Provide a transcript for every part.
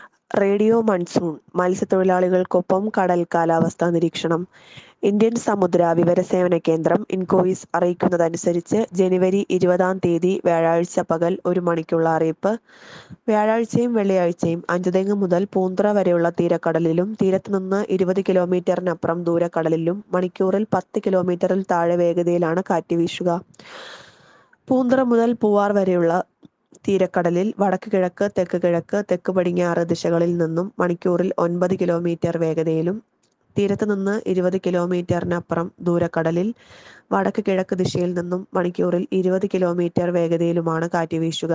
radio monsoon മത്സ്യത്തൊഴിലാളികൾക്കൊപ്പം കടൽ കാലാവസ്ഥാ നിരീക്ഷണം ഇന്ത്യൻ സമുദ്ര വിവരസേവന കേന്ദ്രം ഇൻകോയിസ് അറിയിക്കുന്നതനുസരിച്ച് ജനുവരി ഇരുപതാം തീയതി വ്യാഴാഴ്ച പകൽ ഒരു മണിക്കുള്ള അറിയിപ്പ് വ്യാഴാഴ്ചയും വെള്ളിയാഴ്ചയും അഞ്ചുതെങ്ങ് മുതൽ പൂന്തുറ വരെയുള്ള തീരക്കടലിലും തീരത്തുനിന്ന് ഇരുപത് കിലോമീറ്ററിനപ്പുറം ദൂരക്കടലിലും മണിക്കൂറിൽ പത്ത് കിലോമീറ്ററിൽ താഴെ വേഗതയിലാണ് കാറ്റ് വീശുക പൂന്തുറ മുതൽ പൂവാർ വരെയുള്ള തീരക്കടലിൽ വടക്ക് കിഴക്ക് തെക്ക് കിഴക്ക് തെക്ക് പടിഞ്ഞാറ് ദിശകളിൽ നിന്നും മണിക്കൂറിൽ ഒൻപത് കിലോമീറ്റർ വേഗതയിലും തീരത്ത് നിന്ന് ഇരുപത് കിലോമീറ്ററിനപ്പുറം ദൂരക്കടലിൽ വടക്ക് കിഴക്ക് ദിശയിൽ നിന്നും മണിക്കൂറിൽ ഇരുപത് കിലോമീറ്റർ വേഗതയിലുമാണ് കാറ്റ് വീശുക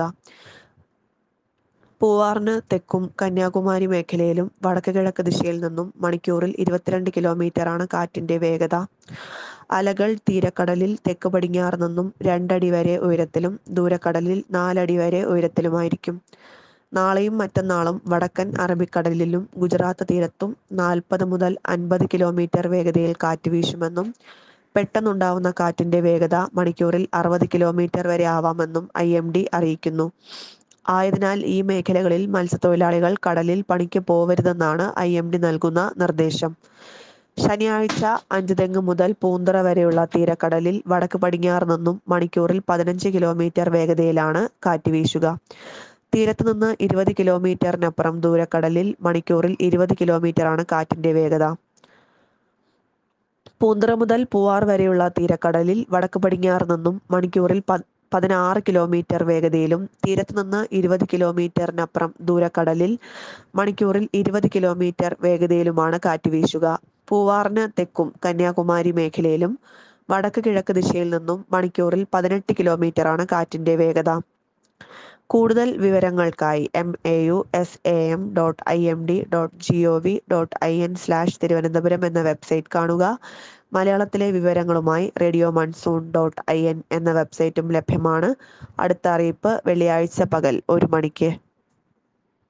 പൂവാറിന് തെക്കും കന്യാകുമാരി മേഖലയിലും വടക്ക് കിഴക്ക് ദിശയിൽ നിന്നും മണിക്കൂറിൽ ഇരുപത്തിരണ്ട് കിലോമീറ്ററാണ് കാറ്റിന്റെ വേഗത അലകൾ തീരക്കടലിൽ തെക്ക് പടിഞ്ഞാറ് നിന്നും രണ്ടടി വരെ ഉയരത്തിലും ദൂരക്കടലിൽ നാലടി വരെ ഉയരത്തിലുമായിരിക്കും നാളെയും മറ്റന്നാളും വടക്കൻ അറബിക്കടലിലും ഗുജറാത്ത് തീരത്തും നാൽപ്പത് മുതൽ അൻപത് കിലോമീറ്റർ വേഗതയിൽ കാറ്റ് വീശുമെന്നും പെട്ടെന്നുണ്ടാവുന്ന കാറ്റിന്റെ വേഗത മണിക്കൂറിൽ അറുപത് കിലോമീറ്റർ വരെ ആവാമെന്നും ഐ എം ഡി അറിയിക്കുന്നു ആയതിനാൽ ഈ മേഖലകളിൽ മത്സ്യത്തൊഴിലാളികൾ കടലിൽ പണിക്ക് പോവരുതെന്നാണ് ഐ എം ഡി നൽകുന്ന നിർദ്ദേശം ശനിയാഴ്ച അഞ്ചുതെങ്ങ് മുതൽ പൂന്തറ വരെയുള്ള തീരക്കടലിൽ വടക്ക് പടിഞ്ഞാറ് നിന്നും മണിക്കൂറിൽ പതിനഞ്ച് കിലോമീറ്റർ വേഗതയിലാണ് കാറ്റ് വീശുക തീരത്ത് നിന്ന് ഇരുപത് കിലോമീറ്ററിനപ്പുറം ദൂരക്കടലിൽ മണിക്കൂറിൽ ഇരുപത് കിലോമീറ്ററാണ് കാറ്റിന്റെ വേഗത പൂന്തറ മുതൽ പൂവാർ വരെയുള്ള തീരക്കടലിൽ വടക്ക് പടിഞ്ഞാറ് നിന്നും മണിക്കൂറിൽ പതിനാറ് കിലോമീറ്റർ വേഗതയിലും തീരത്ത് നിന്ന് ഇരുപത് കിലോമീറ്ററിനപ്പുറം ദൂരക്കടലിൽ മണിക്കൂറിൽ ഇരുപത് കിലോമീറ്റർ വേഗതയിലുമാണ് കാറ്റ് വീശുക പൂവാറിന് തെക്കും കന്യാകുമാരി മേഖലയിലും വടക്ക് കിഴക്ക് ദിശയിൽ നിന്നും മണിക്കൂറിൽ പതിനെട്ട് കിലോമീറ്ററാണ് കാറ്റിന്റെ വേഗത കൂടുതൽ വിവരങ്ങൾക്കായി M A U S A M dot I M D dot G O V dot I N slash Thiruvananthapuram എന്ന വെബ്സൈറ്റ് കാണുക മലയാളത്തിലെ വിവരങ്ങളുമായി radio monsoon dot I N എന്ന വെബ്സൈറ്റും ലഭ്യമാണ് അടുത്ത അറിയിപ്പ് വെള്ളിയാഴ്ച പകൽ ഒരു മണിക്ക്